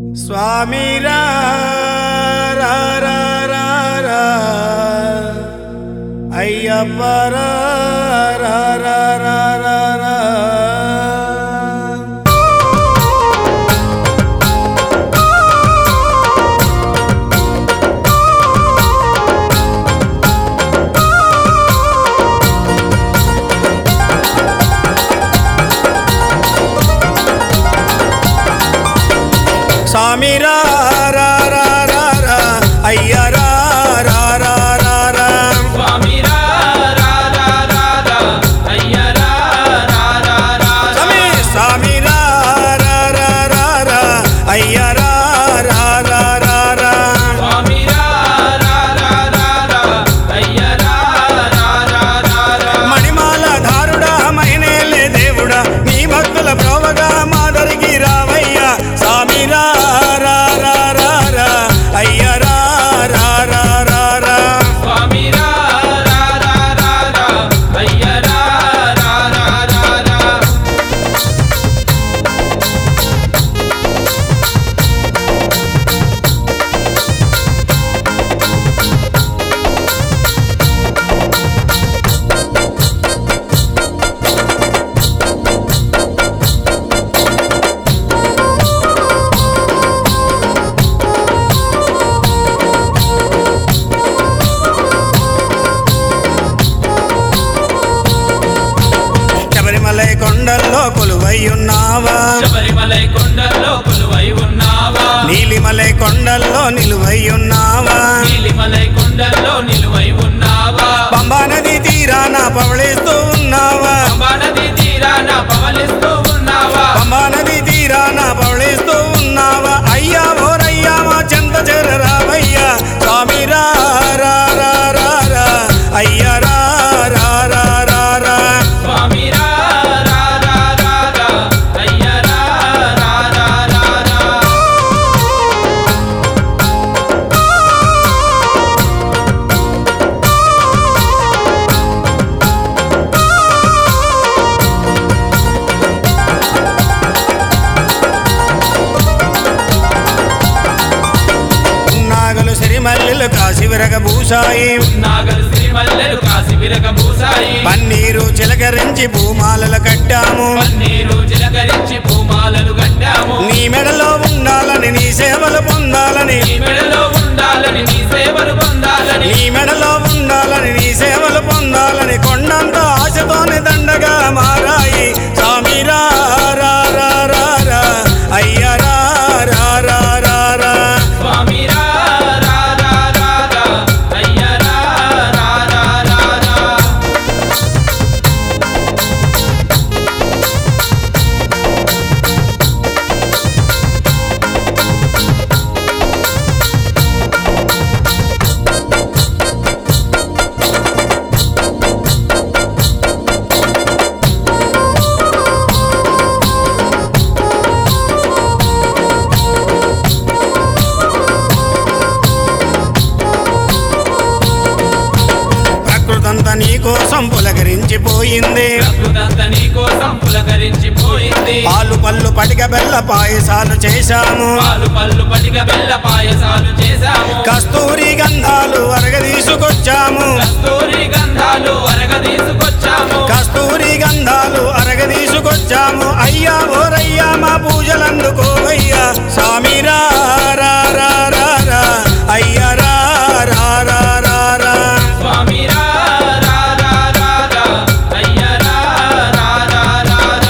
స్వామి రా రా రా రా రా. అయ్యప్ప రా రా రా రా రా రా. స్వామి రా రా రా రా రా. అయ్య రా రా రా రా రా. స్వామి రా రా రా రా రా అయ్య రా రా రా రా స్వామి స్వామి రా రా రా రా రా. అయ్య రా రా రా రా రా. స్వామి రా రా రా రా రా అయ్య రా రా రా రా రా మణిమాల ధారుడా మైనేలే దేవుడా నీ భక్తుల ప్రోవగా మాదరికి రావయ్యా స్వామి రా రా రా రా రా. అయ్య రా రా రా రా రా. స్వామి రా రా రా రా రా అయ్య రా రా రా రా రా శబరిమలై కొండల్లో కొలువై ఉన్నావా శబరిమలై కొండల్లో కొలువై ఉన్నావా నీలిమలై కొండల్లో నిలువై ఉన్నావా నీలిమలై కొండల్లో నిలువై ఉన్నావా పంబా నది తీరాన పవళిస్తూ ఉన్నావా పంబా నది తీరాన పవలిస్తూ ఉన్నావా పంబా నది తీరాన పవళిస్తూ ఉన్నావా అయ్యా ఓరయ్యా మా చెంత చేరరావయ్యా స్వామి రా రా రా రా రా అయ్యా రా రా రా రా రా స్వామి రా రా రా రా రా అయ్య రా రా రా రా రా నాగలు సిరిమల్లెలు కాశి విరగ భూషాయి నాగలు సిరిమల్లెలు కాసి విరగ పూసాయి పన్నీరు చిలకరించి భూమాలలు కట్టాము పన్నీరు చిలకరించి భూమాలలు కట్టాము నీ మెడలో ఉండాలని నీ సేవలు పొందాలని నీ మెడలో ఉండాలని నీ సేవలు పొందాలని నీ మెడలో ఉండాలని నీ సేవలు పొందాలని కొండంత ఆశతోని దండగా మారాయి స్వామి రా రా రా రా రా అయ్య రా రా రా రా రా స్వామి రా రా రా రా రా అయ్య రా రా రా రా రా ప్రకృతంతా నీ కోసం పులకరించిపోయింది ప్రకృతంతా నీ కోసం పులకరించిపోయింది పాలు పళ్ళు పటిక బెల్ల పాయసాలు చేశాము పాలు పళ్ళు పటిక బెల్ల పాయసాలు చేశాము కస్తూరి గంధాలు అరగదీసుకొచ్చాము కస్తూరి గంధాలు అరగ తీసుకొచ్చాము కస్తూరి గంధాలు అరగదీసుకొచ్చాము అయ్యా ఓరయ్యా మా పూజలందుకోవయ్యా స్వామి రా రా రా రా రా అయ్యా రా రా రా రా రా స్వామి రా రా రా రా రా అయ్య రా రా రా రా రా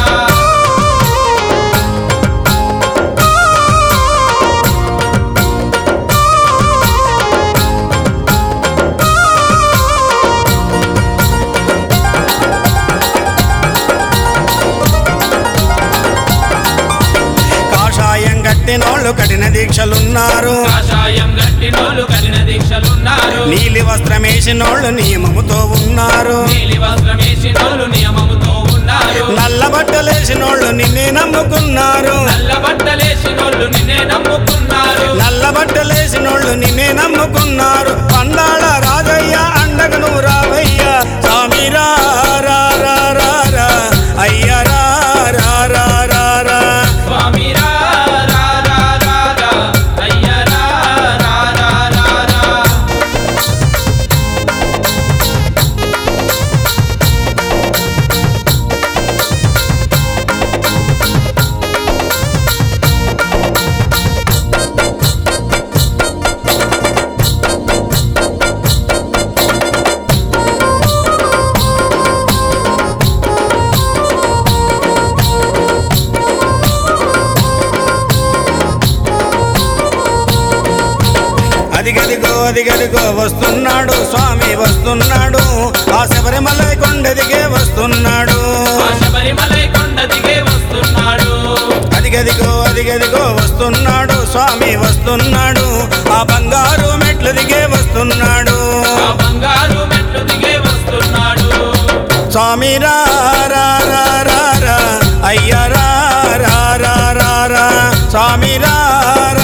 కాషాయం కట్టినోళ్ళు కఠిన దీక్షలున్నారు కాషాయం గట్టినోళ్ళు కఠిన దీక్షలున్నారు నీలి వస్త్రమేసినోళ్ళు నియమముతో ఉన్నారు నీలి వస్త్రమేసినోళ్ళు నియమముతో ఉన్నారు నల్ల బట్టలేసినోళ్ళు నిన్నే నమ్ముకున్నారు నల్ల బట్టలేసినోళ్ళు నిన్నే నమ్ముకున్నారు నల్ల బట్టలేసినోళ్ళు నిన్నే నమ్ముకున్నారు పండాళ రాజయ్య అండగ నువ్వు రావయ్యా స్వామి రా రా రా రా రా అయ్య రా రా రా రా రా స్వామి రా రా రా రా రా అదిగదిగో వస్తున్నాడు స్వామి వస్తున్నాడు ఆ శబరిమల కొండదిగే వస్తున్నాడు ఆ శబరిమలై కొండ దిగే వస్తున్నాడు అదిగదిగో అదిగదిగో వస్తున్నాడు స్వామి వస్తున్నాడు ఆ బంగారు మెట్లు దిగే వస్తున్నాడు ఆ బంగారు మెట్లు దిగే వస్తున్నాడు స్వామి రా రా రా రా రా అయ్య రా రా రా రా రా స్వామి రా